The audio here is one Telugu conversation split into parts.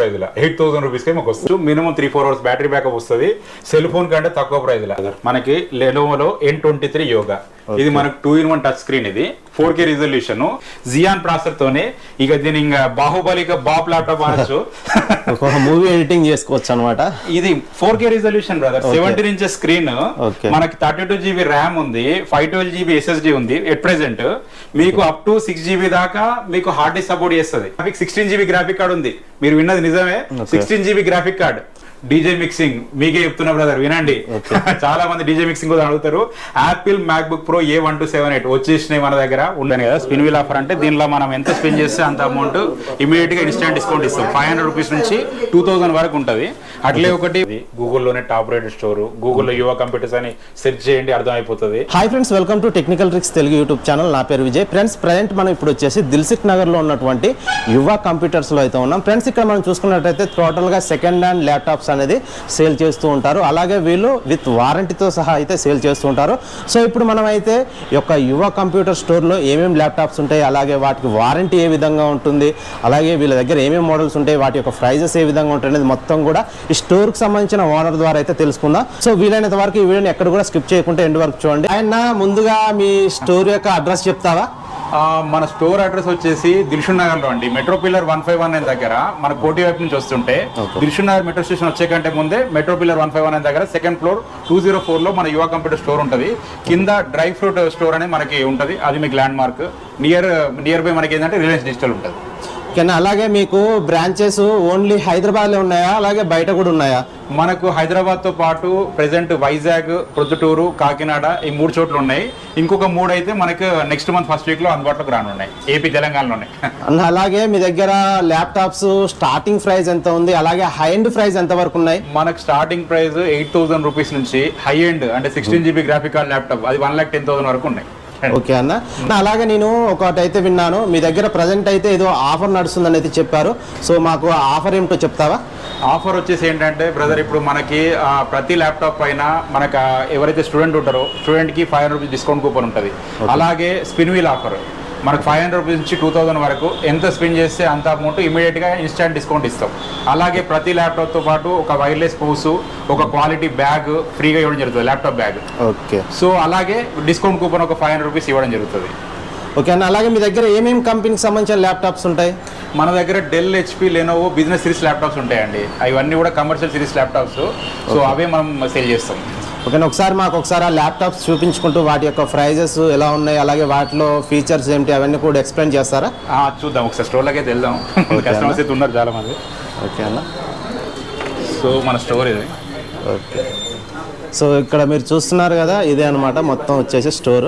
ప్రైజ్ లా ఎయిట్ థౌసండ్ రూపీస్ కి మాకు వస్తుంది minimum three four hours battery backup వస్తుంది సెల్ ఫోన్ కంటే తక్కువ ప్రైజ్ లా మనకి లెనోవోలో ఎన్ ట్వంటీ త్రీ యోగా ఇది మనకు two in one touch screen ఇది four K resolution Xeon processor తోనే ఇక దీని ఇంకా బాహుబలిగా బాప్ ల్యాప్టాప్ అనొచ్చు ఒక మూవీ ఎడిటింగ్ చేసుకోవచ్చు అనమాట ఇది four K resolution brother seventeen inches screen Okay. మనకి థర్టీ టూ జీబీ ర్యామ్ ఉంది ఫైవ్ ట్వెల్వ్ జీబీ ఎస్ఎస్డి ఉంది ఎట్ ప్రెసెంట్ మీకు అప్ టు సిక్స్ జీబీ దాకా మీకు హార్డ్ డిస్క్ సపోర్ట్ చేస్తుంది మీకు సిక్స్టీన్ జీబీ గ్రాఫిక్ కార్డ్ ఉంది మీరు విన్నది నిజమే sixteen GB graphic card DJ mixing మీకే చెప్తున్నా బ్రదర్ వినండి చాలా మంది డీజే మిక్సింగ్ కూడా అడుగుతారు Apple MacBook pro A one two seven eight వచ్చేసినాయి మన దగ్గర ఉండని కదా స్పిన్ వీల్ ఆఫర్ అంటే దీనిలో మనం ఎంత స్పెండ్ చేస్తే అంత అమౌంట్ ఇమీడియట్ గా ఇన్స్టెంట్ డిస్కౌంట్ ఇస్తాం ఫైవ్ హండ్రెడ్ రూపీస్ నుంచి టూ థౌసండ్ వరకు ఉంటుంది అట్లే ఒకటి గూగుల్లోనే టాప్ రేటెడ్ స్టోర్ గూగుల్లో యువ కంప్యూటర్స్ అని సెర్చ్ చేయండి అర్థమైపోతుంది hi friends welcome to technical tricks Telugu YouTube channel నా పేరు విజయ్ ఫ్రెండ్స్ ప్రజెంట్ మనం ఇప్పుడు వచ్చేసి దిల్సిక్ నగర్లో ఉన్నటువంటి యువ కంప్యూటర్స్లో అయితే ఉన్నాం ఫ్రెండ్స్ ఇక్కడ మనం చూసుకున్నట్టయితే టోటల్గా సెకండ్ హ్యాండ్ ల్యాప్టాప్స్ అనేది సేల్ చేస్తూ ఉంటారు అలాగే వీళ్ళు విత్ వారంటీతో సహా అయితే సేల్ చేస్తూ ఉంటారు సో ఇప్పుడు మనం అయితే ఈ యొక్క యువ కంప్యూటర్ స్టోర్లో ఏమేమి ల్యాప్టాప్స్ ఉంటాయి అలాగే వాటికి వారంటీ ఏ విధంగా ఉంటుంది అలాగే వీళ్ళ దగ్గర ఏమేమి మోడల్స్ ఉంటాయి వాటి యొక్క ప్రైజెస్ ఏ విధంగా ఉంటాయి అనేది మొత్తం కూడా ఈ స్టోర్కి సంబంధించిన ఓనర్ ద్వారా అయితే తెలుసుకుందాం సో వీలైనంత వరకు ఈ వీడియోని ఎక్కడ కూడా స్కిప్ చేయకుండా ఎండ్ వరకు చూడండి ఆయన ముందుగా మీ స్టోర్ యొక్క అడ్రస్ చెప్తావా ఆ, మన స్టోర్ అడ్రస్ వచ్చేసి దిల్షుక్ నగర్ లో అండి metro pillar one five one దగ్గర మన కోటి వైపు నుంచి వస్తుంటే దిల్షుక్ నగర్ మెట్రో స్టేషన్ వచ్చే కంటే ముందే metro pillar one five one దగ్గర second floor two zero four లో మన యువ కంప్యూటర్ స్టోర్ ఉంటుంది కింద డ్రై ఫ్రూట్ స్టోర్ అనేది మనకి ఉంటుంది అది మీకు landmark near near by మనకి ఏంటంటే రిలయన్స్ డిజిటల్ ఉంటుంది ఓకేనా అలాగే మీకు బ్రాంచెస్ ఓన్లీ హైదరాబాద్లో ఉన్నాయా అలాగే బయట కూడా ఉన్నాయా మనకు హైదరాబాద్ తో పాటు ప్రెసెంట్ వైజాగ్ ప్రొద్దుటూరు కాకినాడ ఈ మూడు చోట్ల ఉన్నాయి ఇంకొక మూడు అయితే మనకు నెక్స్ట్ మంత్ ఫస్ట్ వీక్ లో అందుబాటులోకి రానున్నాయి ఏపీ తెలంగాణలో ఉన్నాయి అన్న అలాగే మీ దగ్గర ల్యాప్టాప్స్ స్టార్టింగ్ ప్రైస్ ఎంత ఉంది అలాగే హై ఎండ్ ప్రైస్ ఎంత వరకు ఉన్నాయి మనకు starting price eight thousand rupees నుంచి హై ఎండ్ అంటే sixteen GB graphic card laptop అది వన్ ల్యాక్ టెన్ థౌసండ్ వరకు ఉన్నాయి ఓకే అన్న అన్న, అలాగే నేను ఒకటి అయితే విన్నాను మీ దగ్గర ప్రజెంట్ అయితే ఏదో ఆఫర్ నడుస్తుందని అయితే చెప్పారు సో మాకు ఆ ఆఫర్ ఏమిటో చెప్తావా ఆఫర్ వచ్చేసి ఏంటంటే బ్రదర్ ఇప్పుడు మనకి ఆ, ప్రతి ల్యాప్టాప్ పైన మనకు ఆ, ఎవరైతే స్టూడెంట్ ఉంటారో స్టూడెంట్ కి five hundred rupees discount coupon ఉంటుంది అలాగే స్పిన్ వీల్ ఆఫర్ మనకు ఫైవ్ హండ్రెడ్ రూపీస్ నుంచి టూ థౌసండ్ వరకు ఎంత స్పిన్ చేస్తే అంత అమౌంట్ ఇమీడియట్ గా ఇన్స్టాంట్ డిస్కౌంట్ ఇస్తాం అలాగే ప్రతి ల్యాప్టాప్ తో పాటు ఒక వైర్లెస్ పౌస్ ఒక క్వాలిటీ బ్యాగ్ ఫ్రీగా ఇవ్వడం జరుగుతుంది ల్యాప్టాప్ బ్యాగ్ ఓకే సో అలాగే డిస్కౌంట్ కూపన్ ఒక ఫైవ్ హండ్రెడ్ రూపీస్ ఇవ్వడం జరుగుతుంది ఓకే అన్న అలాగే మీ దగ్గర ఏమేమి కంపెనీకి సంబంధించిన ల్యాప్టాప్స్ ఉంటాయి మన దగ్గర Dell HP Lenovo business series laptops ఉంటాయండి అవన్నీ కూడా కమర్షియల్ సిరీస్ ల్యాప్టాప్స్ సో అవే మనం సేల్ చేస్తాం ఓకేనా ఒకసారి మాకు ఒకసారి ఆ ల్యాప్టాప్స్ చూపించుకుంటూ వాటి యొక్క ప్రైజెస్ ఎలా ఉన్నాయి అలాగే వాటిలో ఫీచర్స్ ఏంటి అవన్నీ కూడా ఎక్స్ప్లెయిన్ చేస్తారా ఆ, చూద్దాం ఒకసారి స్టోర్లోకి అయితే వెళ్దాం కస్టమర్స్ అయితే ఉన్నారు చాలా మంది ఓకే అన్న సో మన స్టోర్ ఇది ఓకే సో ఇక్కడ మీరు చూస్తున్నారు కదా ఇదే అనమాట మొత్తం వచ్చేసి స్టోర్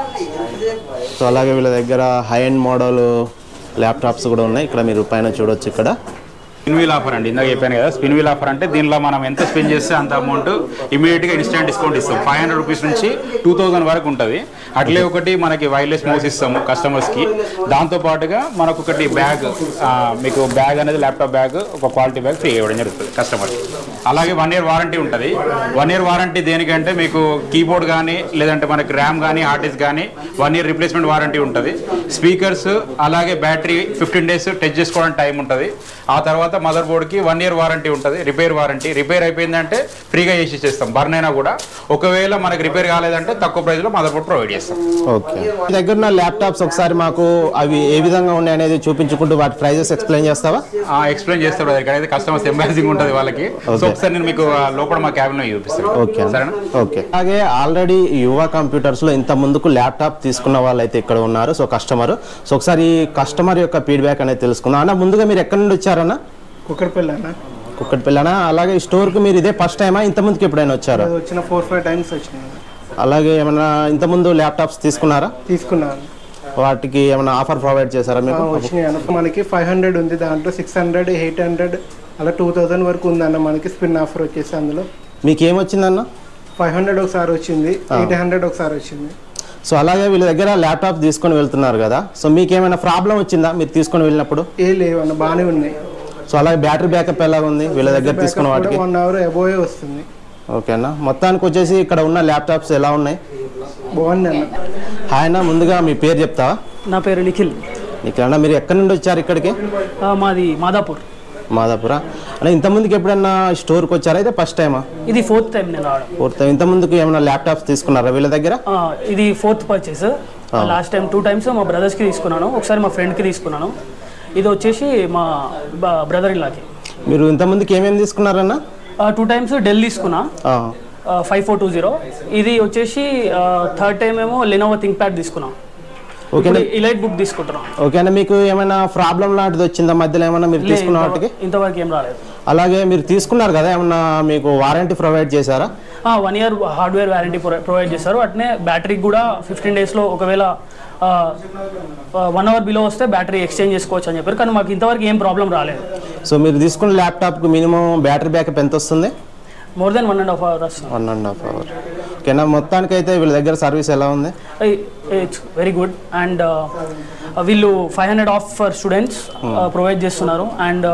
సో అలాగే వీళ్ళ దగ్గర హై ఎండ్ మోడల్ ల్యాప్టాప్స్ కూడా ఉన్నాయి ఇక్కడ మీరు పైన చూడొచ్చు ఇక్కడ స్పిన్ వీల్ ఆఫర్ అండి ఇందాక చెప్పాను కదా స్పిన్ వీల్ ఆఫర్ అంటే దీనిలో మనం ఎంత స్పెండ్ చేస్తే అంత అమౌంట్ ఇమీడియట్ గా ఇన్స్టెంట్ డిస్కౌంట్ ఇస్తాం ఫైవ్ హండ్రెడ్ రూపీస్ నుంచి టూ థౌసండ్ వరకు ఉంటుంది అట్లే ఒకటి మనకి వైర్లెస్ మౌస్ ఇస్తాము కస్టమర్స్ కి దాంతో పాటుగా మనకు ఒకటి బ్యాగ్ మీకు బ్యాగ్ అనేది ల్యాప్టాప్ బ్యాగ్ ఒక క్వాలిటీ బ్యాగ్ ఫ్రీ ఇవ్వడం జరుగుతుంది కస్టమర్ అలాగే వన్ ఇయర్ వారంటీ ఉంటుంది వన్ ఇయర్ వారంటీ దేనికంటే మీకు కీబోర్డ్ కానీ లేదంటే మనకి ర్యామ్ కానీ హార్డ్ డిస్క్ కానీ వన్ ఇయర్ రిప్లేస్మెంట్ వారంటీ ఉంటుంది స్పీకర్స్ అలాగే బ్యాటరీ ఫిఫ్టీన్ డేస్ టెస్ట్ చేసుకోవడానికి టైం ఉంటుంది ఆ తర్వాత మదర్ బోర్డ్కి వన్ ఇయర్ వారంటీ ఉంటుంది రిపేర్ వారంటీ రిపేర్ అయిపోయిందంటే ఫ్రీగా చేసి ఇచ్చేస్తాం బర్న్ అయినా కూడా ఒకవేళ మనకి రిపేర్ కాలేదంటే తక్కువ ప్రైస్లో మదర్ బోర్డ్ ప్రొవైడ్ చేస్తాం ఓకే మీ దగ్గర ఉన్న ల్యాప్టాప్స్ ఒకసారి మాకు అవి ఏ విధంగా ఉన్నాయి అనేది చూపించుకుంటూ వాటి ప్రైజెస్ ఎక్స్ప్లెయిన్ చేస్తావా ఎక్స్ప్లెయిన్ చేస్తారు brother. ఇక్కడైతే కస్టమర్స్ ఎంబారసింగ్ ఉంటుంది వాళ్ళకి సో ఒకసారి నేను మీకు ఆ లోపల మా క్యాబిన్లో చూపిస్తాను ఓకే సరేనా ఓకే అలాగే ఆల్రెడీ యువ కంప్యూటర్స్ లో ఇంత ముందుకు ల్యాప్టాప్ తీసుకున్న వాళ్ళు అయితే ఇక్కడ ఉన్నారు సో కస్టమర్ సో ఒకసారి కస్టమర్ యొక్క ఫీడ్బ్యాక్ అనేది తెలుసుకుందాం అన్న ముందుగా మీరు ఎక్కడి నుండి వచ్చారన్న కుక్కడపల్లి అన్న కుక్కటిపల్లెనా అలాగే ఈ స్టోర్ కి మీరు ఇదే ఫస్ట్ టైమా ఇంత ముందుకు ఎప్పుడైనా వచ్చారా అది వచ్చిన ఫోర్ ఫైవ్ టైమ్స్ వచ్చినాయి అలాగే ఏమైనా ఇంత ముందు ల్యాప్టాప్స్ తీసుకున్నారా తీసుకున్నాను వాటికి ఏమైనా ఆఫర్ ప్రొవైడ్ చేశారా ఆ, మీకు వచ్చినాయి అన్న మనకి ఫైవ్ హండ్రెడ్ ఉంది దాంట్లో సిక్స్ హండ్రెడ్ ఎయిట్ హండ్రెడ్ అలా టూ థౌజండ్ వరకు ఉందన్న మనకి స్పిన్ ఆఫర్ వచ్చేసి అందులో మీకు ఏమొచ్చిందన్న ఫైవ్ హండ్రెడ్ ఒకసారి వచ్చింది ఎయిట్ హండ్రెడ్ ఒకసారి వచ్చింది సో అలాగే వీళ్ళ దగ్గర ల్యాప్టాప్ తీసుకొని వెళ్తున్నారు కదా సో మీకు ఏమైనా ప్రాబ్లం వచ్చిందా మీరు తీసుకొని వెళ్ళినప్పుడు ఏ లేవన్న బాగానే ఉన్నాయి సో అలాగే బ్యాటరీ బ్యాకప్ ఎలా ఉంది వీళ్ళ దగ్గర తీసుకున్న వాటికి వన్ అవర్ అబోయే వస్తుంది ఓకేనా మొత్తానికి వచ్చేసి ఇక్కడ ఉన్న ల్యాప్టాప్స్ ఎలా ఉన్నాయి బాగుంది అన్న ఆయన ముందుగా మీ పేరు చెప్తావా నా పేరు నిఖిల్ నీకు అన్న మీరు ఎక్కడి నుండి వచ్చారు ఇక్కడికి ఆ, మాది మాదాపూర్ మాదాపుర అంటే ఇంతకుముందుకు ఎప్పుడన్నా స్టోర్కి వచ్చారా అయితే ఫస్ట్ టైమా ఇది ఫోర్త్ టైం నేను రావడం ఫోర్త్ టైం ఇంతకుముందుకు ఏమైనా ల్యాప్టాప్స్ తీసుకున్నారా వీళ్ళ దగ్గర ఆ, ఇది fourth purchase last time two times మా బ్రదర్స్కి తీసుకున్నాను ఒకసారి మా ఫ్రెండ్కి తీసుకున్నాను ఇది వచ్చేసి మా బ్రదర్ ఇలాకి మీరు ఇంతకుముందుకు ఏమేమి తీసుకున్నారన్నా టూ టైమ్స్ డెల్ తీసుకున్నా ఆ, ఫైవ్ ఫోర్ టూ జీరో ఇది వచ్చేసి థర్డ్ టైం ఏమో లెనోవో థింక్ ప్యాడ్ తీసుకున్నాం ఓకేనా ఇలైట్ బుక్ తీసుకుంటున్నాం ఓకేనా మీకు ఏమైనా ప్రాబ్లం లాంటిది వచ్చిందా మధ్యలో ఏమైనా మీరు తీసుకున్న వాటికి ఇంతవరకు ఏం రాలేదు అలాగే మీరు తీసుకున్నారు కదా ఏమన్నా మీకు వారంటీ ప్రొవైడ్ చేశారా one year hardware warranty provide చేస్తారు అట్నే బ్యాటరీకి కూడా ఫిఫ్టీన్ డేస్లో ఒకవేళ వన్ అవర్ బిలో వస్తే బ్యాటరీ ఎక్స్చేంజ్ చేసుకోవచ్చు అని చెప్పారు కానీ మాకు ఇంతవరకు ఏం ప్రాబ్లం రాలేదు సో మీరు తీసుకున్న ల్యాప్టాప్కి మినిమం బ్యాటరీ బ్యాకప్ ఎంత వస్తుంది more than one and half hour వస్తుంది వన్ అండ్ హాఫ్ అవర్ ఓకేనా మొత్తానికి అయితే వీళ్ళ దగ్గర సర్వీస్ ఎలా ఉంది ఇట్స్ వెరీ గుడ్ అండ్ వీళ్ళు five hundred off for students provide చేస్తున్నారు అండ్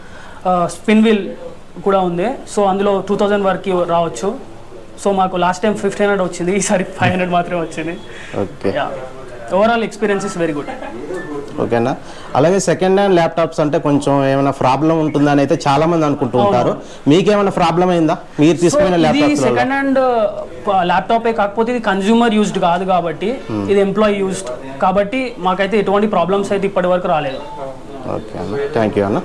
స్పిన్ వీల్ కూడా ఉంది సో అందులో టూ థౌజండ్ వరకు రావచ్చు సో మాకు లాస్ట్ టైం ఫిఫ్టీన్ హండ్రెడ్ వచ్చింది ఈసారి ఫైవ్ హండ్రెడ్ మాత్రమే వచ్చింది okay overall experience is very good ఓకేనా అలాగే సెకండ్ హ్యాండ్ ల్యాప్టాప్స్ అంటే కొంచెం ఏమైనా ప్రాబ్లం ఉంటుందని అయితే చాలా మంది అనుకుంటూ ఉంటారు మీకేమైనా ప్రాబ్లం అయిందా మీరు తీసుకున్న ఇది ల్యాప్టాప్స్ సెకండ్ హ్యాండ్ ల్యాప్టాపే కాకపోతే ఇది కన్జ్యూమర్ యూజ్డ్ కాదు కాబట్టి ఇది ఎంప్లాయీ యూజ్డ్ కాబట్టి మాకైతే ఎటువంటి ప్రాబ్లమ్స్ అయితే ఇప్పటి వరకు రాలేదు ఓకే అన్న థ్యాంక్ యూ అన్న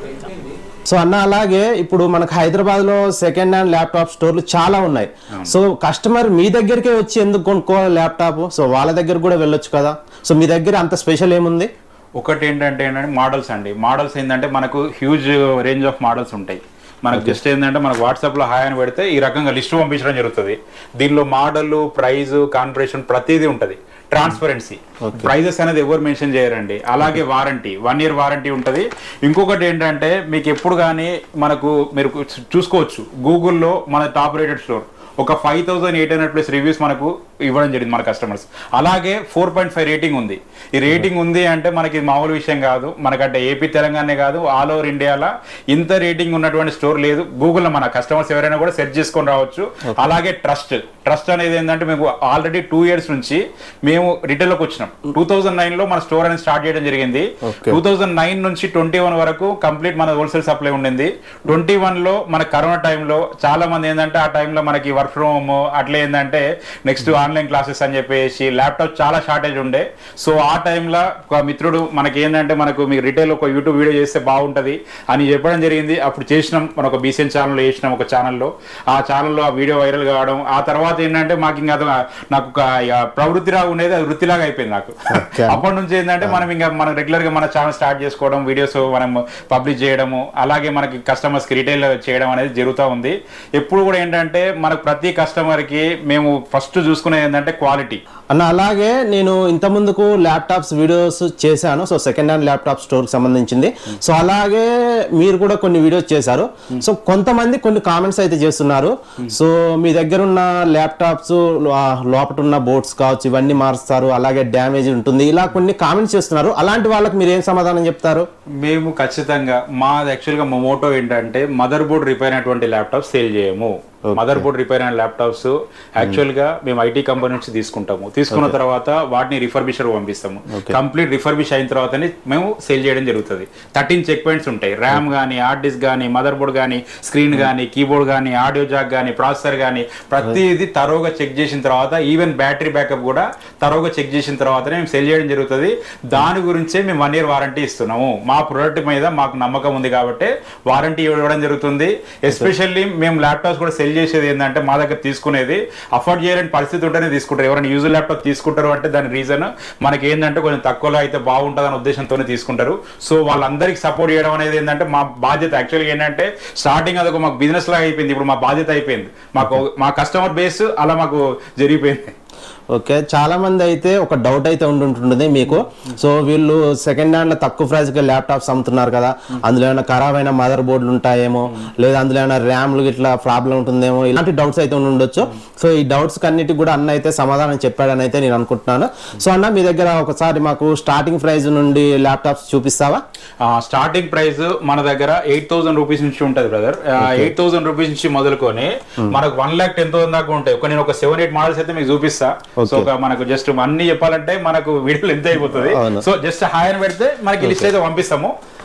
సో అన్న అలాగే ఇప్పుడు మనకు హైదరాబాద్ లో సెకండ్ హ్యాండ్ ల్యాప్టాప్ స్టోర్లు చాలా ఉన్నాయి సో కస్టమర్ మీ దగ్గరికే వచ్చి ఎందుకు కొనుక్కోవాలి ల్యాప్టాప్ సో వాళ్ళ దగ్గర కూడా వెళ్ళొచ్చు కదా సో మీ దగ్గర అంత స్పెషల్ ఏముంది ఒకటి ఏంటంటే ఏంటంటే మోడల్స్ అండి మోడల్స్ ఏంటంటే మనకు హ్యూజ్ రేంజ్ ఆఫ్ మోడల్స్ ఉంటాయి మనకు జస్ట్ ఏంటంటే మనకు వాట్సాప్లో హాయ్ అని పెడితే ఈ రకంగా లిస్ట్ పంపించడం జరుగుతుంది దీనిలో మోడల్ ప్రైజ్ కాన్ఫిగరేషన్ ప్రతిదీ ఉంటుంది ట్రాన్స్పరెన్సీ ప్రైజెస్ అనేది ఎవరు మెన్షన్ చేయరండి అలాగే వారంటీ వన్ ఇయర్ వారంటీ ఉంటుంది ఇంకొకటి ఏంటంటే మీకు ఎప్పుడు కానీ మనకు మీరు చూసుకోవచ్చు గూగుల్లో మన టాప్ రేటెడ్ స్టోర్ ఒక five thousand eight hundred plus reviews మనకు ఇవ్వడం జరిగింది మన కస్టమర్స్ అలాగే ఫోర్ పాయింట్ ఫైవ్ రేటింగ్ ఉంది ఈ రేటింగ్ ఉంది అంటే మనకి ఇది మామూలు విషయం కాదు మనకంటే ఏపీ తెలంగాణనే కాదు ఆల్ ఓవర్ ఇండియాలో ఇంత రేటింగ్ ఉన్నటువంటి స్టోర్ లేదు గూగుల్లో మన కస్టమర్స్ ఎవరైనా కూడా సెర్చ్ చేసుకొని రావచ్చు అలాగే ట్రస్ట్ ట్రస్ట్ అనేది ఏంటంటే మేము ఆల్రెడీ టూ ఇయర్స్ నుంచి మేము రిటైల్లోకి వచ్చినాం టూ థౌసండ్ నైన్లో మన స్టోర్ అనేది స్టార్ట్ చేయడం జరిగింది Okay. టూ థౌసండ్ నైన్ నుంచి ట్వంటీ వన్ వరకు కంప్లీట్ మన హోల్సేల్ సప్లై ఉండింది ట్వంటీ వన్లో మన కరోనా టైంలో చాలా మంది ఏంటంటే ఆ టైంలో మనకి వర్క్ ఫ్రమ్ హోమ్ అట్లా ఏంటంటే నెక్స్ట్ ఆన్లైన్ క్లాసెస్ అని చెప్పేసి ల్యాప్టాప్ చాలా షార్టేజ్ ఉండే సో ఆ టైంలో ఒక మిత్రుడు మనకి ఏంటంటే మనకు మీకు రిటైల్ ఒక యూట్యూబ్ వీడియో చేస్తే బాగుంటుంది అని చెప్పడం జరిగింది అప్పుడు చేసినాం మన ఒక బీసెన్ ఛానల్లో చేసినాం ఒక ఛానల్లో ఆ ఛానల్లో ఆ వీడియో వైరల్ కావడం ఆ తర్వాత ఏంటంటే మాకు ఇంకా అది నాకు ఒక ఇక ప్రవృత్తిలా ఉండేది అది వృత్తిలాగా అయిపోయింది నాకు Okay. అప్పటి నుంచి ఏంటంటే మనం ఇంకా మనం రెగ్యులర్ గా మన ఛానల్ స్టార్ట్ చేసుకోవడం వీడియోస్ మనం పబ్లిష్ చేయడము అలాగే మనకి కస్టమర్స్ కి రిటైల్ చేయడం అనేది జరుగుతూ ఉంది ఎప్పుడు కూడా ఏంటంటే మనకు ప్రతి కస్టమర్ కి మేము ఫస్ట్ చూసుకునేది ఏంటంటే క్వాలిటీ అన్న అలాగే నేను ఇంత ముందుకు ల్యాప్టాప్స్ వీడియోస్ చేశాను సో సెకండ్ హ్యాండ్ ల్యాప్టాప్ స్టోర్కి సంబంధించింది సో అలాగే మీరు కూడా కొన్ని వీడియోస్ చేశారు సో కొంతమంది కొన్ని కామెంట్స్ అయితే చేస్తున్నారు సో మీ దగ్గర ఉన్న ల్యాప్టాప్స్ లోపల ఉన్న బోర్డ్స్ కావచ్చు ఇవన్నీ మారుస్తారు అలాగే డ్యామేజ్ ఉంటుంది ఇలా కొన్ని కామెంట్స్ చేస్తున్నారు అలాంటి వాళ్ళకి మీరు ఏం సమాధానం చెప్తారు మేము ఖచ్చితంగా మాది యాక్చువల్గా మా మోటో ఏంటంటే మదర్ బోర్డ్ రిపేర్ అయినటువంటి ల్యాప్టాప్ సేల్ చేయము మదర్ బోర్డ్ రిపేర్ అయిన ల్యాప్టాప్స్ యాక్చువల్గా మేము ఐటీ కంపెనీ నుంచి తీసుకుంటాము తీసుకున్న తర్వాత వాటిని రిఫర్బిషర్ పంపిస్తాము కంప్లీట్ రిఫర్బిష్ అయిన తర్వాతనే మేము సేల్ చేయడం జరుగుతుంది థర్టీన్ చెక్ పాయింట్స్ ఉంటాయి ర్యామ్ కానీ హార్డ్ డిస్క్ కానీ మదర్ బోర్డ్ కానీ స్క్రీన్ కానీ కీబోర్డ్ కానీ ఆడియో జాక్ కానీ ప్రాసెసర్ కానీ ప్రతిదీ తరోగా చెక్ చేసిన తర్వాత ఈవెన్ బ్యాటరీ బ్యాకప్ కూడా తరోగా చెక్ చేసిన తర్వాతనే మేము సెల్ చేయడం జరుగుతుంది దాని గురించే మేము వన్ ఇయర్ వారంటీ ఇస్తున్నాము మా ప్రొడక్ట్ మీద మాకు నమ్మకం ఉంది కాబట్టి వారంటీ ఇవ్వడం జరుగుతుంది ఎస్పెషల్లీ మేము ల్యాప్టాప్స్ కూడా సెల్ చేసేది ఏంటంటే మా దగ్గర తీసుకునేది అఫోర్డ్ చేయలేని పరిస్థితి ఉంటేనే తీసుకుంటారు ఎవరైనా యూజ్ ల్యాప్టాప్ తీసుకుంటారు అంటే దాని రీజన్ మనకి ఏంటంటే కొంచెం తక్కువలో అయితే బాగుంటుంది అనే ఉద్దేశంతోనే తీసుకుంటారు సో వాళ్ళందరికీ సపోర్ట్ చేయడం అనేది ఏంటంటే మా బాధ్యత యాక్చువల్గా ఏంటంటే స్టార్టింగ్ అదొక మాకు బిజినెస్ లాగా అయిపోయింది ఇప్పుడు మా బాధ్యత అయిపోయింది మాకు మా కస్టమర్ బేస్ అలా మాకు జరిగిపోయింది ఓకే చాలా మంది అయితే ఒక డౌట్ అయితే ఉంటుంటుంది మీకు సో వీళ్ళు సెకండ్ హ్యాండ్ లో తక్కువ ప్రైస్ కి ల్యాప్టాప్స్ అమ్ముతున్నారు కదా అందులో ఏమైనా ఖరాబ్ అయిన మదర్ బోర్డులు ఉంటాయేమో లేదా అందులో ఏమైనా ర్యామ్లు ఇట్లా ప్రాబ్లం ఉంటుందేమో ఇలాంటి డౌట్స్ అయితే ఉండి ఉండొచ్చు సో ఈ డౌట్స్ అన్నిటికి కూడా అన్న అయితే సమాధానం చెప్పాడని అయితే నేను అనుకుంటున్నాను సో అన్న మీ దగ్గర ఒకసారి మాకు స్టార్టింగ్ ప్రైస్ నుండి ల్యాప్టాప్స్ చూపిస్తావా స్టార్టింగ్ ప్రైస్ మన దగ్గర ఎయిట్ థౌసండ్ రూపీస్ నుంచి ఉంటుంది బ్రదర్ ఎయిట్ థౌసండ్ రూపీస్ నుంచి మొదలుకొని మనకు వన్ లాక్ టెన్ థౌసండ్ దాకా ఉంటాయి ఒక నేను ఒక సెవెన్ ఎయిట్ మోడల్స్ అయితే మీకు చూపిస్తా సో ఒక మనకు జస్ట్ అన్ని చెప్పాలంటే మనకు వీడియోలు ఎంత అయిపోతుంది అవును. సో జస్ట్ హాయ్ అని పెడితే మనకి లిస్ట్ అయితే పంపిస్తాము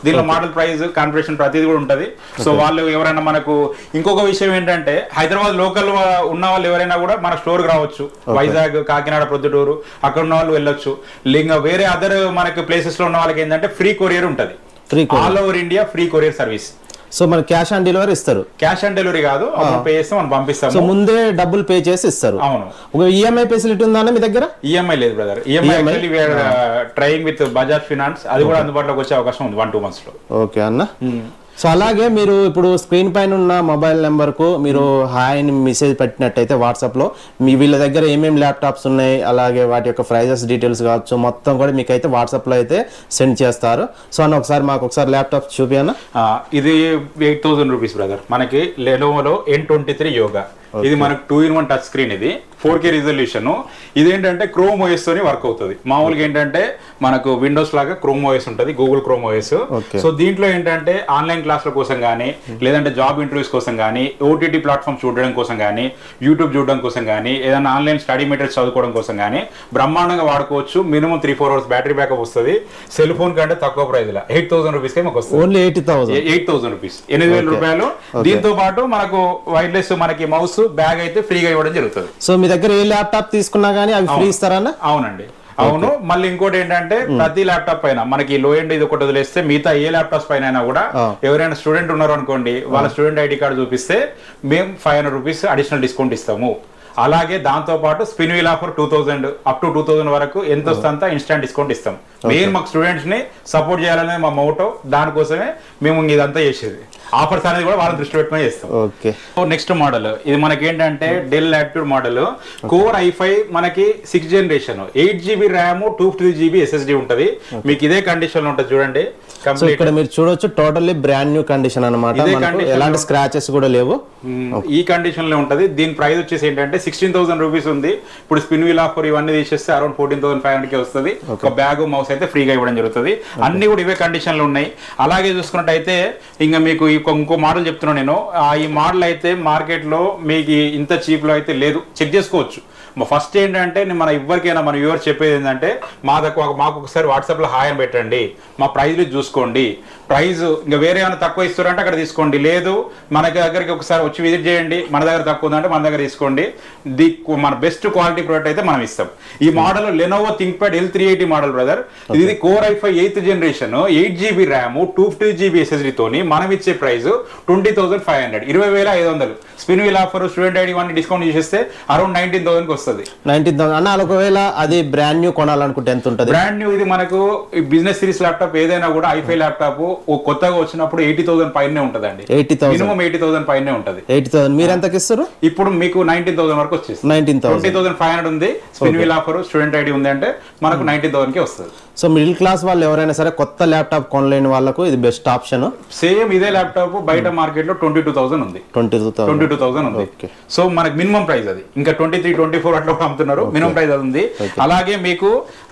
దీనిలో మోడల్ ప్రైస్ కాన్ఫిగరేషన్ ప్రతిదీ కూడా ఉంటది సో వాళ్ళు ఎవరైనా మనకు ఇంకొక విషయం ఏంటంటే హైదరాబాద్ లోకల్ ఉన్న వాళ్ళు ఎవరైనా కూడా మన స్టోర్ రావచ్చు వైజాగ్ కాకినాడ ప్రొద్దుటూరు అక్కడ ఉన్న వాళ్ళు వెళ్ళొచ్చు ఇంకా వేరే అదర్ మనకి ప్లేసెస్ లో ఉన్న వాళ్ళకి ఏంటంటే ఫ్రీ కొరియర్ ఉంటది Free courier. All over India free courier service so మన క్యాష్ ఆన్ డెలివరీ ఇస్తారు క్యాష్ ఆన్ డెలివరీ కాదు అమౌంట్ పే చేస్తే మనం సో పంపిస్తాము ముందే డబ్బులు పే చేసి ఇస్తారు అవును ఒక ఈఎంఐ ఫెసిలిటీ ఉందా అన్న మీ దగ్గర ఈఎంఐ లేదు brother EMI EMI? Actually we are trying with Bajaj finance అది కూడా అందుబాటులోకి వచ్చే అవకాశం ఉంది వన్ టూ మంత్స్ లో ఓకే అన్న సో అలాగే మీరు ఇప్పుడు స్క్రీన్ పైన ఉన్న మొబైల్ నెంబర్కు మీరు హాయ్ అని మెసేజ్ పెట్టినట్టయితే వాట్సాప్లో మీ వీళ్ళ దగ్గర ఏమేమి ల్యాప్టాప్స్ ఉన్నాయి అలాగే వాటి యొక్క ప్రైజెస్ డీటెయిల్స్ కావచ్చు మొత్తం కూడా మీకు అయితే వాట్సాప్లో అయితే సెండ్ చేస్తారు సో అన్న ఒకసారి మాకు ఒకసారి ల్యాప్టాప్ చూపియన్న ఆ, ఇది ఎయిట్ థౌసండ్ రూపీస్ బ్రదర్ మనకి లెనోవోలో ఎన్ ట్వంటీ త్రీ యోగా ఇది మనకు two in one touch screen ఇది ఫోర్ కే రిజల్యూషన్ ఇదేంటంటే క్రోమ్ ఓఎస్ తోని వర్క్ అవుతుంది మామూలుగా ఏంటంటే మనకు విండోస్ లాగా క్రోమ్ ఓఎస్ ఉంటుంది Google Chrome OS Okay. So దీంట్లో ఏంటంటే ఆన్లైన్ క్లాసుల కోసం కానీ లేదంటే జాబ్ ఇంటర్వ్యూస్ కోసం కానీ ఓటీటీ ప్లాట్ఫామ్ చూడడం కోసం కానీ యూట్యూబ్ చూడడం కోసం కానీ ఏదైనా ఆన్లైన్ స్టడీ మెటీరియల్స్ చదువుకోవడం కోసం కానీ బ్రహ్మాండంగా వాడుకోవచ్చు minimum three four hours battery backup వస్తుంది సెల్ ఫోన్ కంటే తక్కువ ప్రైస్ లో ఎయిట్ థౌసండ్ రూపీస్కే మాకు వస్తుంది only eighty thousand eight thousand rupees ఎనిమిది వేల రూపాయలు దీంతో పాటు మనకు వైర్లెస్ మనకి మౌస్ బ్యాగ్ అయితే ఫ్రీగా ఇవ్వడం జరుగుతుంది సో మీ దగ్గర ఏ ల్యాప్టాప్ తీసుకున్నా కానీ అవి ఫ్రీ ఇస్తారన్న అవునండి అవును మళ్ళీ ఇంకోటి ఏంటంటే ప్రతి ల్యాప్టాప్ పైన మనకి లో ఎండ్ ఇది ఒకటి వదిలేస్తే మిగతా ఏ ల్యాప్టాప్స్ పైన అయినా కూడా ఎవరైనా స్టూడెంట్ ఉన్నారు అనుకోండి వాళ్ళ స్టూడెంట్ ఐడి కార్డు చూపిస్తే మేము five hundred rupees additional discount ఇస్తాము అలాగే దాంతో పాటు spin wheel offer two thousand up to two thousand వరకు ఎంత వస్తే అంత ఇన్స్టాంట్ డిస్కౌంట్ ఇస్తాం మెయిన్ మాకు స్టూడెంట్స్ ని సపోర్ట్ చేయాలనేది మా మోటో దానికోసమే మేము ఇదంతా చేసేది ఆఫర్స్ అనేది కూడా వాళ్ళని దృష్టి పెట్టుకొని చేస్తాం ఓకే నెక్స్ట్ మోడల్ ఇది మనకి ఏంటంటే Dell active model core i five మనకి six generation eight GB RAM two fifty GB SSD ఉంటది మీకు ఇదే కండిషన్ లో ఉంటుంది చూడండి సో కంప్లీట్ ఇక్కడ మీరు చూడొచ్చు టోటల్లీ బ్రాండ్ న్యూ కండిషన్ అనమాట ఇదే మనకు condition ఎలాంటి లో- స్క్రాచెస్ కూడా లేవు ఈ కండిషన్ లో ఉంటది దీని ప్రైస్ వచ్చేసి ఏంటంటే సిక్స్టీన్ థౌసండ్ రూపీస్ ఉంది ఇప్పుడు స్పిన్ వీల్ ఆఫర్ ఇవన్నీ తీసేస్తే around fourteen thousand five hundred కి వస్తుంది ఒక బ్యాగ్ మౌస్ అయితే ఫ్రీగా ఇవ్వడం జరుగుతుంది అన్ని కూడా ఇవే కండిషన్ లో ఉన్నాయి అలాగే చూసుకున్నట్టయితే ఇంకా మీకు ఇంకో ఇంకో మోడల్ చెప్తున్నాను నేను ఆ ఈ మోడల్ అయితే మార్కెట్ లో మీకు ఇంత చీప్ లో అయితే లేదు చెక్ చేసుకోవచ్చు ఫస్ట్ ఏంటంటే నేను మన ఎవరికైనా మన వ్యూవర్ చెప్పేది ఏంటంటే మా దగ్గర మాకు ఒకసారి వాట్సాప్ లో హాయ్ అని పెట్టండి మా ప్రైజ్లు చూసుకోండి ప్రైజ్ ఇంకా వేరే ఏమైనా తక్కువ ఇస్తారంటే అక్కడ తీసుకోండి లేదు మన దగ్గరికి ఒకసారి వచ్చి విజిట్ చేయండి మన దగ్గర తక్కువ ఉందంటే మన దగ్గర తీసుకోండి ది మన బెస్ట్ క్వాలిటీ ప్రోడక్ట్ అయితే మనం ఇస్తాం ఈ model Lenovo ThinkPad L three eighty model brother ఇది core i five eighth generation eight GB RAM two fifty GB SSD తోని మనం ఇచ్చే price twenty thousand five hundred ఇరవై వేల ఐదు వందలు spin wheel offer student ID one discount చేసేస్తే అరౌండ్ నైన్టీన్ థౌసండ్ వస్తుంది నైన్టీన్ థౌసండ్ అన్న ఒకవేళ అది బ్రాండ్ న్యూ కొనాలనుకుంటే ఎంత ఉంటుంది బ్రాండ్ న్యూ ఇది మనకు బిజినెస్ సిరీస్ ల్యాప్టాప్ ఏదైనా కూడా ఐఫై ల్యాప్టాప్ కొత్తగా వచ్చినప్పుడు ఎయిటీ థౌసండ్ పైనే ఉంటదండి eighty thousand minimum eighty thousand పైనే ఉంటది ఎయిటీ థౌసండ్ మీరు ఎంతకి ఇస్తారు ఇప్పుడు మీకు నైన్టీన్ థౌసండ్ వరకు వచ్చేసి nineteen twenty thousand thousand five hundred ఉంది spin wheel offer student ID ఉంది అంటే మనకు నైన్టీన్ థౌసండ్ కి వస్తుంది సో మిడిల్ క్లాస్ వాళ్ళు ఎవరైనా సరే కొత్త ల్యాప్టాప్ కొనలేని వాళ్ళకు ఇది బెస్ట్ ఆప్షన్ సేమ్ ఇదే ల్యాప్టాప్ బయట మార్కెట్ లో ట్వంటీ టూ థౌసండ్ ఉంది twenty two thousand twenty two thousand ఉంది Okay. సో మనకి మినిమం ప్రైస్ అది ఇంకా ట్వంటీ త్రీ ట్వంటీ ఫోర్ అట్లా కూడా అమ్ముతున్నారు మినిమం ప్రైస్ అది ఉంది అలాగే మీకు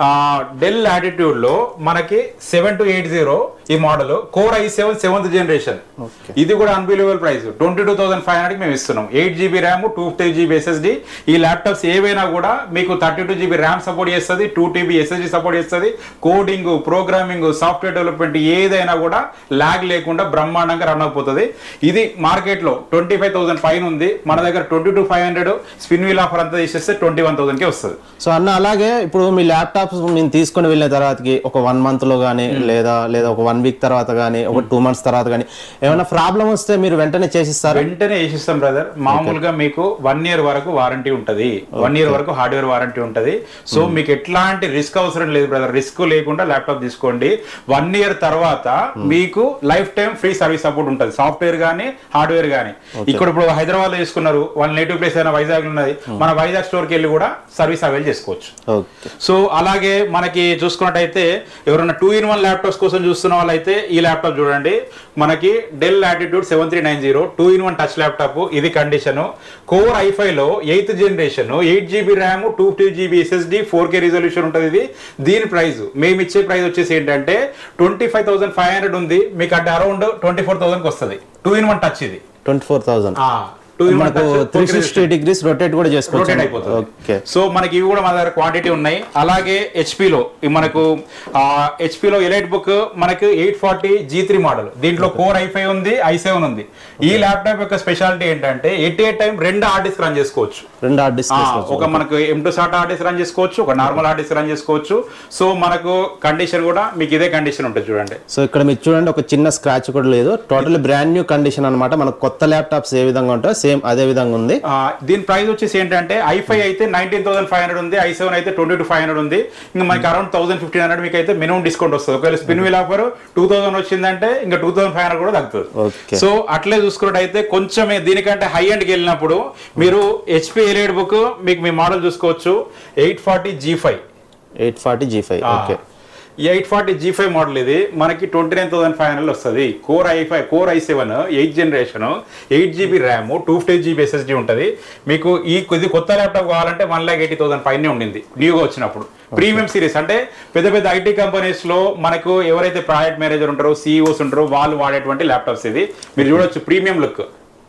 డెల్ యాటిట్యూడ్ లో మనకి సెవెన్ టు ఎయిట్ జీరో ఈ model core i seven seventh generation ఇది కూడా unbelievable price twenty two thousand five hundred మేము ఇస్తున్నాం eight GB RAM two fifty GB SSD ఈ ల్యాప్టాప్స్ ఏవైనా కూడా మీకు thirty two GB RAM support చేస్తుంది టూ టీబీ ఎస్ఎస్డి సపోర్ట్ చేస్తుంది కోడింగ్ ప్రోగ్రామింగ్ సాఫ్ట్వేర్ డెవలప్మెంట్ ఏదైనా కూడా ల్యాగ్ లేకుండా బ్రహ్మాండంగా రన్ అయిపోతుంది ఇది మార్కెట్ లో ట్వంటీ ఫైవ్ థౌసండ్ పైన ఉంది మన దగ్గర twenty two five hundred spin wheel offer అంతా తీసేస్తే ట్వంటీ వన్ థౌసండ్ కి వస్తుంది సో అన్న అలాగే ఇప్పుడు మీ ల్యాప్టాప్స్ మేము తీసుకొని వెళ్ళిన తర్వాతకి ఒక వన్ మంత్ లో కానీ లేదా లేదా ఒక వన్ వీక్ తర్వాత కానీ ఒక టూ మంత్స్ తర్వాత కానీ ఏమైనా ప్రాబ్లం వస్తే మీరు వెంటనే చేసిస్తారు వెంటనే వేసిస్తాం బ్రదర్ మామూలుగా మీకు వన్ ఇయర్ వరకు వారంటీ ఉంటది వన్ ఇయర్ వరకు హార్డ్వేర్ వారంటీ ఉంటది సో మీకు ఎట్లాంటి రిస్క్ అవసరం లేదు బ్రదర్ రిస్క్ లేకుండా ల్యాప్టాప్ తీసుకోండి వన్ ఇయర్ తర్వాత మీకు lifetime free service support ఉంటుంది సాఫ్ట్వేర్ గానీ హార్డ్వేర్ గానీ ఇక్కడ ఇప్పుడు హైదరాబాద్ లో తీసుకున్నారు వాళ్ళ నేటివ్ ప్లేస్ అయినా వైజాగ్ ఉన్నది మన వైజాగ్ స్టోర్ కి వెళ్ళి కూడా సర్వీస్ అవైల్ చేసుకోవచ్చు ఓకే సో అలాగే మనకి చూసుకున్నట్టయితే ఎవరైనా టూ ఇన్ వన్ ల్యాప్టాప్స్ కోసం చూస్తున్న వాళ్ళైతే ఈ ల్యాప్టాప్ చూడండి మనకి Dell Latitude seven three nine zero two in one touch laptop ఇది కండిషన్ కోర్ ఐఫై లో eighth generation eight GB RAM two fifty GB SSD four K resolution ఉంటుంది ఇది దీని ప్రైస్ మేము ఇచ్చే ప్రైస్ వచ్చేసి ఏంటంటే twenty five thousand five hundred ఉంది మీకు అంటే అరౌండ్ ట్వంటీ ఫోర్ థౌసండ్కి వస్తుంది టూ ఇన్ వన్ టచ్ ఇది twenty four thousand Two in one మనకు touch, three four sixty degrees rotate కూడా చేసుకోవచ్చు రొటేట్ అయిపోతుంది ఓకే సో మనకి ఇవి కూడా మన దగ్గర క్వాంటిటీ ఉన్నాయి అలాగే హెచ్పిలో మనకు హెచ్పిలో ఎలైట్ బుక్ మనకు eight forty G three model దీంట్లో కోర్ ఐ ఫైవ్ ఉంది ఐ సెవెన్ ఉంది ఈ ల్యాప్టాప్ యొక్క స్పెషాలిటీ ఏంటంటే ఎట్ ఏ టైం రెండు హార్డ్ డిస్క్ రన్ చేసుకోవచ్చు రెండు హార్డ్ డిస్క్ ఆ, ఒక మనకు M two SATA hard disk run చేసుకోవచ్చు ఒక నార్మల్ హార్డ్ డిస్క్ రన్ చేసుకోవచ్చు సో మనకు కండిషన్ కూడా మీకు ఇదే కండిషన్ ఉంటుంది చూడండి సో ఇక్కడ మీరు చూడండి ఒక చిన్న స్క్రాచ్ కూడా లేదు టోటల్ బ్రాండ్ న్యూ కండిషన్ అన్నమాట మనకు కొత్త ల్యాప్టాప్స్ ఏ విధంగా ఉంటాయో సేమ్ అదే విధంగా ఉంది ఆ, దీని ప్రైస్ వచ్చేసి ఏంటంటే ఐ ఫైవ్ అయితే నైన్టీన్ థౌసండ్ ఫైవ్ హండ్రెడ్ ఉంది ఐ సెవెన్ అయితే ట్వంటీ టూ ఫైవ్ హండ్రెడ్ ఉంది ఇంకా మనకి అరౌండ్ థౌసండ్ ఫిఫ్టీన్ హండ్రెడ్ మీకు అయితే మినిమం డిస్కౌంట్ వస్తుంది ఒకవేళ spin wheel offer two thousand వచ్చిందంటే ఇంకా టూ థౌసండ్ ఫైవ్ హండ్రెడ్ కూడా తగ్గుతుంది Okay. సో అట్లే చూసుకున్నట్టయితే కొంచెం దీనికంటే హై ఎండ్కి వెళ్ళినప్పుడు మీరు హెచ్పి ఎలియడ్ బుక్ మీకు మీ మోడల్ చూసుకోవచ్చు eight forty G five eight forty G five okay eight forty G five model ఇది మనకి twenty nine thousand five hundred వస్తుంది core i five core i seven eight generation eight GB RAM two fifty GB SSD ఉంటుంది మీకు ఈ ఇది కొత్త ల్యాప్టాప్ కావాలంటే వన్ ల్యాక్ ఎయిటీ థౌసండ్ పైనే ఉండింది న్యూగా వచ్చినప్పుడు ప్రీమియం సిరీస్ అంటే పెద్ద పెద్ద ఐటీ కంపెనీస్ లో మనకు ఎవరైతే ప్రాజెక్ట్ మేనేజర్ ఉంటారో సీఈఓస్ ఉంటారో వాళ్ళు వాడేటువంటి ల్యాప్టాప్స్ ఇది మీరు చూడొచ్చు ప్రీమియం లుక్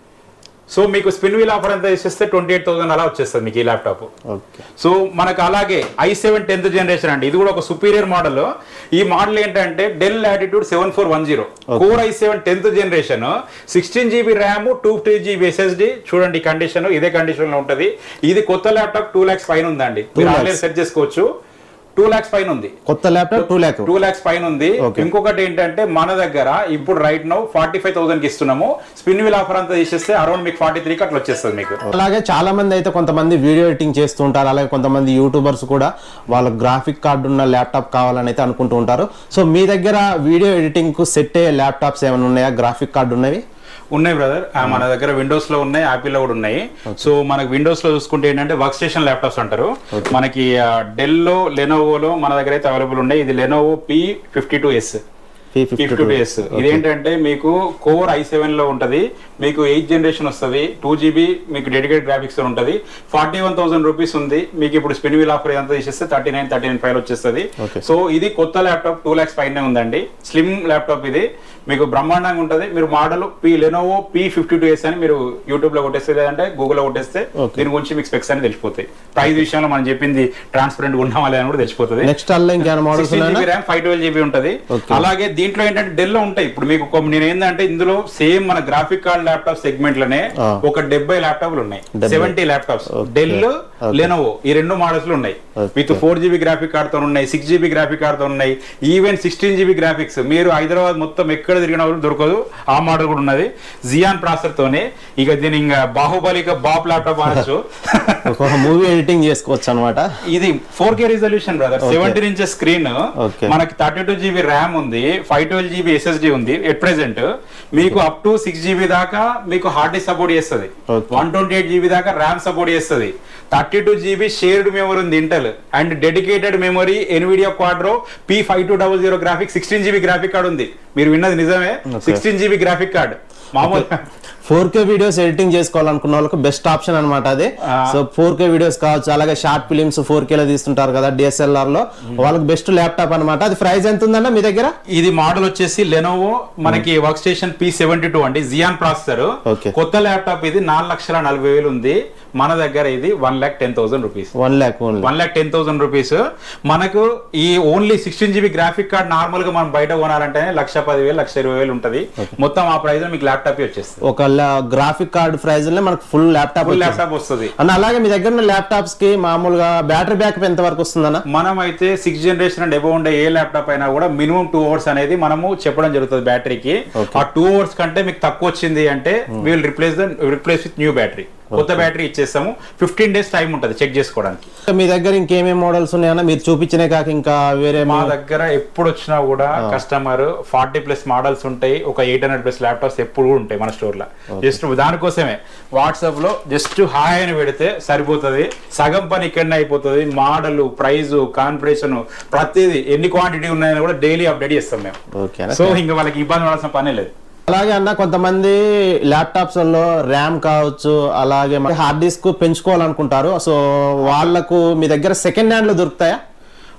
సో మీకు స్పిన్ వీల్ ఆఫర్ ఎంత చేసేస్తే ట్వంటీ ఎయిట్ థౌసండ్ అలా వచ్చేస్తుంది మీకు ఈ ల్యాప్టాప్ ఓకే సో మనకు అలాగే ఐ సెవెన్ టెన్త్ జనరేషన్ అండి ఇది కూడా ఒక సుపీరియర్ మోడల్ ఈ మోడల్ ఏంటంటే Dell Latitude seven four one zero core i seven tenth generation sixteen GB RAM two fifty GB SSD చూడండి కండిషన్ ఇదే కండిషన్ లో ఉంటది ఇది కొత్త ల్యాప్టాప్ టూ ల్యాక్స్ పైన ఉందండి మీరు lakhs. ఆన్లైన్ సెట్ చేసుకోవచ్చు టూ ల్యాక్స్ పైన ఉంది కొత్త laptop two lakh two lakhs పైన ఉంది Okay. ఇంకొకటి ఏంటంటే మన దగ్గర ఇప్పుడు right now forty five thousand కి ఇస్తున్నాము స్పిన్ వీల్ ఆఫర్ అంతా తీసేస్తే అరౌండ్ మీకు ఫార్టీ త్రీ అట్లా వచ్చేస్తుంది మీకు అలాగే చాలా మంది అయితే కొంతమంది వీడియో ఎడిటింగ్ చేస్తూ ఉంటారు అలాగే కొంతమంది యూట్యూబర్స్ కూడా వాళ్ళ గ్రాఫిక్ కార్డు ఉన్న ల్యాప్టాప్ కావాలని అయితే అనుకుంటూ ఉంటారు సో మీ దగ్గర వీడియో ఎడిటింగ్ కు సెట్ అయ్యే ల్యాప్టాప్స్ ఏమైనా ఉన్నాయా గ్రాఫిక్ కార్డు ఉన్నవి ఉన్నాయి బ్రదర్ మన దగ్గర విండోస్ లో ఉన్నాయి యాపిల్ లో కూడా ఉన్నాయి సో మనకి విండోస్ లో చూసుకుంటే ఏంటంటే వర్క్ స్టేషన్ ల్యాప్టాప్స్ అంటారు మనకి డెల్ లో లెనోవోలో మన దగ్గర అయితే అవైలబుల్ ఉన్నాయి ఇది Lenovo P fifty two S P fifty two S ఇదేంటంటే మీకు కోర్ ఐ సెవెన్ లో ఉంటది మీకు ఎయిత్ జనరేషన్ వస్తుంది టూ జీబీ మీకు డెడికేట్ గ్రాఫిక్స్ ఉంటది ఫార్టీ వన్ థౌసండ్ రూపీస్ ఉంది మీకు ఇప్పుడు స్పిన్ వీల్ ఆఫర్ ఎంత తీసేస్తే thirty nine thirty nine five వచ్చేస్తుంది Okay. సో ఇది కొత్త ల్యాప్టాప్ టూ ల్యాక్స్ పైనే ఉందండి స్లిమ్ ల్యాప్టాప్ ఇది మీకు బ్రహ్మాండంగా ఉంటది మీరు model P Lenovo P fifty two S అని మీరు యూట్యూబ్ లో కొట్టేస్తే లేదంటే గూగుల్ లో కొట్టేస్తే Okay. దీని గురించి మీకు స్పెక్స్ అని తెలిసిపోతాయి ప్రైస్ విషయంలో మనం చెప్పింది ట్రాన్స్పరెంట్ ఉన్నామా లేదా అని కూడా తెలిసిపోతుంది నెక్స్ట్ అల్ల ఇంకేమైనా మోడల్స్ ఉన్నాయా ర్యామ్ ఫైవ్ ట్వెల్వ్ జీబీ ఉంటది Okay. అలాగే దీంట్లో ఏంటంటే డెల్ లో ఉంటాయి ఇప్పుడు మీకు ఒక- నేను ఏంటంటే ఇందులో సేమ్ మన గ్రాఫిక్ కార్డ్ ల్యాప్టాప్ సెగ్మెంట్ లోనే ఆ. ఒక డెబ్బై ల్యాప్టాప్లు ఉన్నాయి 70. Seventy laptops Okay. Dell Okay. Lenovo ఈ రెండు మోడల్స్ లో ఉన్నాయి Okay. With four GB graphic card తో ఉన్నాయి సిక్స్ జీబీ గ్రాఫిక్ కార్డ్ తో ఉన్నాయి ఈవెన్ సిక్స్టీన్ జీబీ గ్రాఫిక్స్ మీరు హైదరాబాద్ మొత్తం ఎక్కడ తిరిగినా కూడా దొరకదు ఆ మోడల్ కూడా ఉన్నది జియాన్ ప్రాసెసర్ తోనే ఇక దీని ఇంకా బాహుబలి బాప్ ల్యాప్టాప్ అనొచ్చు ఒక మూవీ ఎడిటింగ్ చేసుకోవచ్చు అనమాట ఇది four K resolution brother Okay. Seventeen inches screen Okay. మనకి థర్టీ టూ జీబీ ర్యామ్ ఉంది ఫైవ్ ట్వెల్వ్ జీబీ ఎస్ఎస్డి ఉంది ఎట్ ప్రెసెంట్ మీకు అప్ టు సిక్స్ జీబీ దాకా మీకు హార్డ్ డిస్క్ సపోర్ట్ చేస్తుంది Okay. One twenty eight GB దాకా ర్యామ్ సపోర్ట్ చేస్తుంది thirty two GB shared memory ఉంది Intel and dedicated memory Nvidia Quadro P five two double zero graphic sixteen GB graphic card ఉంది మీరు విన్నది నిజమే Okay. Sixteen GB graphic card మామూలు ఫోర్ కే వీడియోస్ ఎడిటింగ్ చేసుకోవాలనుకున్న వాళ్ళకి బెస్ట్ ఆప్షన్ అనమాట అది ఆ. సో ఫోర్ కే వీడియోస్ కావచ్చు అలాగే షార్ట్ ఫిలిమ్స్ ఫోర్ లో తీస్తుంటారు కదా డిఎస్ఎల్ఆర్ లో వాళ్ళకి బెస్ట్ ల్యాప్టాప్ అనమాట అది ప్రైస్ ఎంత ఉందన్న మీ దగ్గర ఇది మోడల్ వచ్చేసి లెనోవో మనకి workstation P seventy two అండి జియాన్ ప్రాసెసర్ Okay. కొత్త ల్యాప్టాప్ ఇది నాలుగు లక్షల నలభై వేలు ఉంది మన దగ్గర ఇది one lakh ten thousand rupees one lakh only one lakh ten thousand rupees మనకు ఈ only sixteen GB graphic card normal గా మనం బయట కొనాలంటే లక్ష పదివేలు లక్ష ఇరవై వేలు ఉంటది మొత్తం ఆ ప్రైస్ మీకు ల్యాప్టాప్ వచ్చేస్తుంది ఒక గ్రాఫిక్ కార్డ్ ప్రైస్ మనకు ఫుల్ ల్యాప్టాప్ ఫుల్ ల్యాప్టాప్ వస్తుంది అన్న అలాగే మీ దగ్గర ఉన్న ల్యాప్టాప్స్ కి మామూలుగా బ్యాటరీ బ్యాకప్ ఎంత వరకు వస్తుందన్న మనం అయితే సిక్స్ జనరేషన్ అండ్ అబౌవ్ ఉండే ఏ ల్యాప్టాప్ అయినా కూడా మినిమం టూ అవర్స్ అనేది మనము చెప్పడం జరుగుతుంది బ్యాటరీకి ఆ టూ అవర్స్ కంటే మీకు తక్కువ వచ్చింది అంటే we'll replace the replace with new battery కొత్త బ్యాటరీ ఇచ్చేస్తాము ఫిఫ్టీన్ డేస్ టైం ఉంటుంది చెక్ చేసుకోవడానికి మీ దగ్గర ఇంకేమేమి మోడల్స్ ఉన్నాయన్న మీరు చూపించినే కాక ఇంకా వేరే మా దగ్గర ఎప్పుడు వచ్చినా కూడా కస్టమర్ ఫార్టీ ప్లస్ మోడల్స్ ఉంటాయి ఒక ఎయిట్ హండ్రెడ్ ప్లస్ ల్యాప్టాప్స్ ఎప్పుడు కూడా ఉంటాయి మన స్టోర్ లో జస్ట్ దానికోసమే వాట్సాప్ లో జస్ట్ హాయ్ అని పెడితే సరిపోతుంది సగం పని ఇక్కడనే అయిపోతుంది మోడల్ ప్రైజ్ కాన్ఫిడేషన్ ప్రతిదీ ఎన్ని క్వాంటిటీ ఉన్నాయని కూడా డైలీ అప్డేట్ చేస్తాం మేము ఓకేనా సో ఇంకా వాళ్ళకి ఇబ్బంది పడాల్సిన పనే లేదు అలాగే అన్న కొంతమంది ల్యాప్టాప్స్ లో ర్యామ్ కావచ్చు అలాగే హార్డ్ డిస్క్ పెంచుకోవాలనుకుంటారు సో వాళ్ళకు మీ దగ్గర సెకండ్ హ్యాండ్ లో దొరుకుతాయా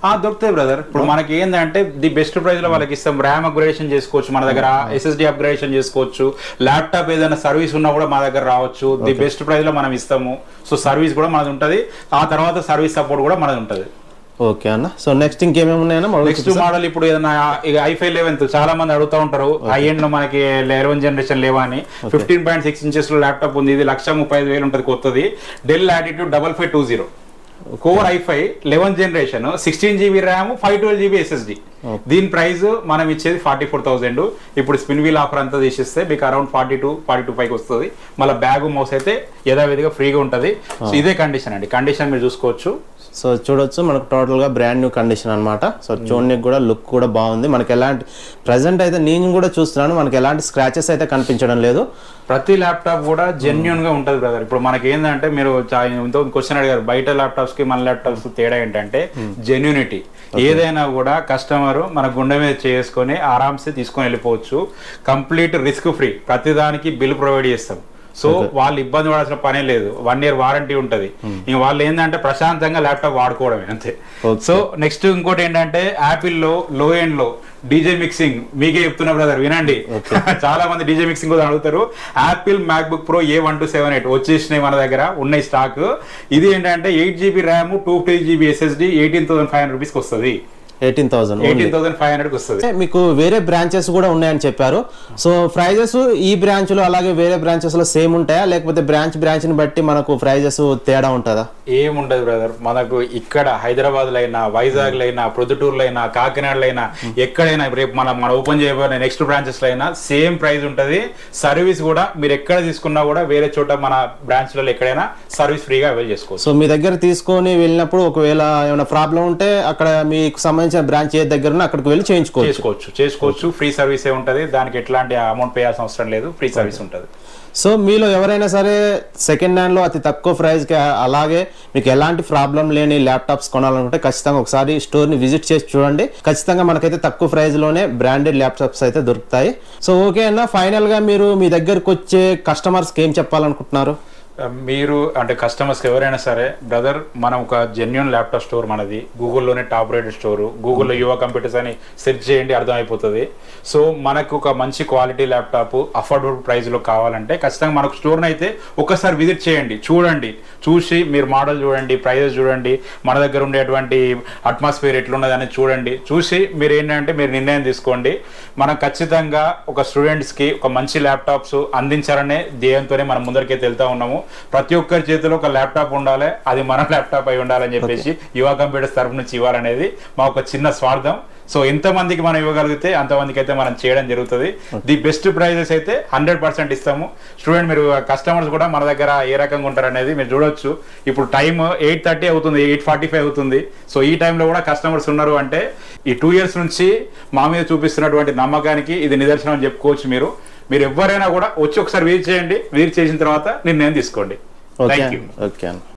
ఆ దొరుకుతాయి బ్రదర్ ఇప్పుడు మనకి ఏంటంటే ది బెస్ట్ ప్రైస్ లో వాళ్ళకి ఇస్తాం ర్యామ్ అప్గ్రేడేషన్ చేసుకోవచ్చు మన దగ్గర ఎస్ఎస్డి అప్గ్రేడేషన్ చేసుకోవచ్చు ల్యాప్టాప్ ఏదైనా సర్వీస్ ఉన్నా కూడా మా దగ్గర రావచ్చు ది బెస్ట్ ప్రైస్ లో మనం ఇస్తాము సో సర్వీస్ కూడా మనది ఉంటది ఆ తర్వాత సర్వీస్ సపోర్ట్ కూడా మనది ఉంటది ఓకే అన్న సో నెక్స్ట్ ఇంకేమేమి ఉన్నాయన్నా models నెక్స్ట్ మోడల్ ఇప్పుడు ఏదైనా ఇక ఐఫై లెవెన్త్ చాలా మంది అడుగుతా ఉంటారు హై ఎండ్ లో మనకి లెవెన్ జనరేషన్ లేవా అని ఫిఫ్టీన్ పాయింట్ సిక్స్ ఇంచెస్ లో ల్యాప్టాప్ ఉంది ఇది లక్ష ముప్పై ఐదు వేలు ఉంటుంది కొత్తది Dell Latitude double five two zero core i five eleven generation sixteen GB RAM five twelve GB SSD దీని ప్రైస్ మనం ఇచ్చేది ఫార్టీ ఫోర్ థౌసండ్ ఇప్పుడు స్పిన్ వీల్ ఆఫర్ అంతా తీసిస్తే మీకు around forty two forty two five వస్తుంది మళ్ళీ బ్యాగ్ మౌస్ అయితే యథావిధిగా ఫ్రీగా ఉంటుంది సో ఇదే కండిషన్ అండి కండిషన్ మీరు చూసుకోవచ్చు సో చూడొచ్చు మనకు టోటల్ గా బ్రాండ్ న్యూ కండిషన్ అన్నమాట సో చూడడానికి కూడా లుక్ కూడా బాగుంది మనకి ఎలాంటి ప్రజెంట్ అయితే నేను కూడా చూస్తున్నాను మనకి ఎలాంటి స్క్రాచెస్ అయితే కనిపించడం లేదు ప్రతి ల్యాప్టాప్ కూడా జెన్యున్ గా ఉంటది బ్రదర్ ఇప్పుడు మనకి ఏంటంటే మీరు చా- ఇంతో క్వశ్చన్ అడిగారు బయట ల్యాప్టాప్స్ కి మన ల్యాప్టాప్స్ తేడా ఏంటంటే జెన్యునిటీ ఏదైనా కూడా కస్టమర్ మన గుండె మీద చేసుకొని ఆరామ్సే తీసుకొని వెళ్ళిపోవచ్చు కంప్లీట్ రిస్క్ ఫ్రీ ప్రతిదానికి బిల్ ప్రొవైడ్ చేస్తాం సో వాళ్ళు ఇబ్బంది పడాల్సిన పనే లేదు వన్ ఇయర్ వారంటీ ఉంటది ఇంక వాళ్ళు ఏంటంటే ప్రశాంతంగా ల్యాప్టాప్ వాడుకోవడమే అంతే సో నెక్స్ట్ ఇంకోటి ఏంటంటే యాపిల్ లో లో ఎండ్ లో డీజే మిక్సింగ్ మీకే చెప్తున్నా బ్రదర్ వినండి చాలా మంది డీజే మిక్సింగ్ కూడా అడుగుతారు Apple MacBook Pro A one two seven eight వచ్చేసినాయి మన దగ్గర ఉన్నాయి స్టాక్ ఇది ఏంటంటే eight GB RAM two fifty GB SSD eighteen thousand five hundred రూపీస్కి వస్తుంది eighteen thousand eighteen thousand five హండ్రెడ్కి వస్తుంది మీకు వేరే బ్రాంచెస్ కూడా ఉన్నాయని చెప్పారు సో ప్రైజెస్ ఈ బ్రాంచ్ లో అలాగే వేరే బ్రాంచెస్ లో సేమ్ ఉంటాయా లేకపోతే బ్రాంచ్ బ్రాంచ్ ని బట్టి మనకు ప్రైజెస్ తేడా ఉంటుందా ఏముండదు బ్రదర్ మనకు ఇక్కడ హైదరాబాద్ లో అయినా వైజాగ్ లో అయినా ప్రొద్దుటూరులో అయినా కాకినాడలో అయినా ఎక్కడైనా రేపు మనం మన ఓపెన్ చేయబోయే నెక్స్ట్ బ్రాంచెస్ లో అయినా సేమ్ ప్రైస్ ఉంటది సర్వీస్ కూడా మీరు ఎక్కడ తీసుకున్నా కూడా వేరే చోట మన బ్రాంచ్ లలో ఎక్కడైనా సర్వీస్ ఫ్రీగా అవైల్ చేసుకోవచ్చు సో మీ దగ్గర తీసుకొని వెళ్ళినప్పుడు ఒకవేళ ఏమైనా ప్రాబ్లం ఉంటే అక్కడ మీకు సంబంధించిన బ్రాంచ్ ఏ దగ్గర ఉన్నా అక్కడికి వెళ్ళి చేయించుకోవచ్చు చేసుకోవచ్చు చేసుకోవచ్చు ఫ్రీ సర్వీస్ ఏ ఉంటది దానికి ఎట్లాంటి అమౌంట్ పే చేయాల్సిన అవసరం లేదు ఫ్రీ సర్వీస్ ఉంటది సో మీలో ఎవరైనా సరే సెకండ్ హ్యాండ్లో అతి తక్కువ ప్రైస్కి అలాగే మీకు ఎలాంటి ప్రాబ్లం లేని ల్యాప్టాప్స్ కొనాలనుకుంటే ఖచ్చితంగా ఒకసారి స్టోర్ని విజిట్ చేసి చూడండి ఖచ్చితంగా మనకైతే తక్కువ ప్రైస్లోనే బ్రాండెడ్ ల్యాప్టాప్స్ అయితే దొరుకుతాయి సో ఓకే అన్న ఫైనల్గా మీరు మీ దగ్గరకు వచ్చే కస్టమర్స్కి ఏం చెప్పాలనుకుంటున్నారు మీరు అంటే కస్టమర్స్ ఎవరైనా సరే బ్రదర్ మనం ఒక జెన్యున్ ల్యాప్టాప్ స్టోర్ మనది గూగుల్లోనే టాప్ రేటెడ్ స్టోర్ గూగుల్లో యువ కంప్యూటర్స్ అని సెర్చ్ చేయండి అర్థమైపోతుంది సో మనకు ఒక మంచి క్వాలిటీ ల్యాప్టాప్ అఫోర్డబుల్ ప్రైస్లో కావాలంటే ఖచ్చితంగా మనకు స్టోర్ని అయితే ఒకసారి విజిట్ చేయండి చూడండి చూసి మీరు మోడల్ చూడండి ప్రైజెస్ చూడండి మన దగ్గర ఉండేటువంటి అట్మాస్ఫియర్ ఎట్లున్నది అనేది చూడండి చూసి మీరు ఏంటంటే మీరు నిర్ణయం తీసుకోండి మనం ఖచ్చితంగా ఒక స్టూడెంట్స్కి ఒక మంచి ల్యాప్టాప్స్ అందించాలనే ధ్యేయంతోనే మనం ముందరికైతే వెళ్తా ఉన్నాము ప్రతి ఒక్కరి చేతిలో ఒక ల్యాప్టాప్ ఉండాలి అది మన ల్యాప్టాప్ అయి ఉండాలని చెప్పేసి యువ కంప్యూటర్స్ తరఫు నుంచి ఇవ్వాలనేది మా ఒక చిన్న స్వార్థం సో ఎంతమందికి మనం ఇవ్వగలిగితే అంతమందికి అయితే మనం చేయడం జరుగుతుంది ది బెస్ట్ ప్రైజెస్ అయితే హండ్రెడ్ పర్సెంట్ ఇస్తాము స్టూడెంట్ మీరు కస్టమర్స్ కూడా మన దగ్గర ఏ రకంగా ఉంటారు అనేది మీరు చూడొచ్చు ఇప్పుడు టైం ఎయిట్ థర్టీ అవుతుంది ఎయిట్ ఫార్టీ ఫైవ్ అవుతుంది సో ఈ టైంలో కూడా కస్టమర్స్ ఉన్నారు అంటే ఈ టూ ఇయర్స్ నుంచి మా మీద చూపిస్తున్నటువంటి నమ్మకానికి ఇది నిదర్శనం అని చెప్పుకోవచ్చు మీరు మీరు ఎవరైనా కూడా వచ్చి ఒకసారి విజిట్ చేయండి విజిట్ చేసిన తర్వాత నిర్ణయం తీసుకోండి ఓకే థ్యాంక్ యూ ఓకే అన్న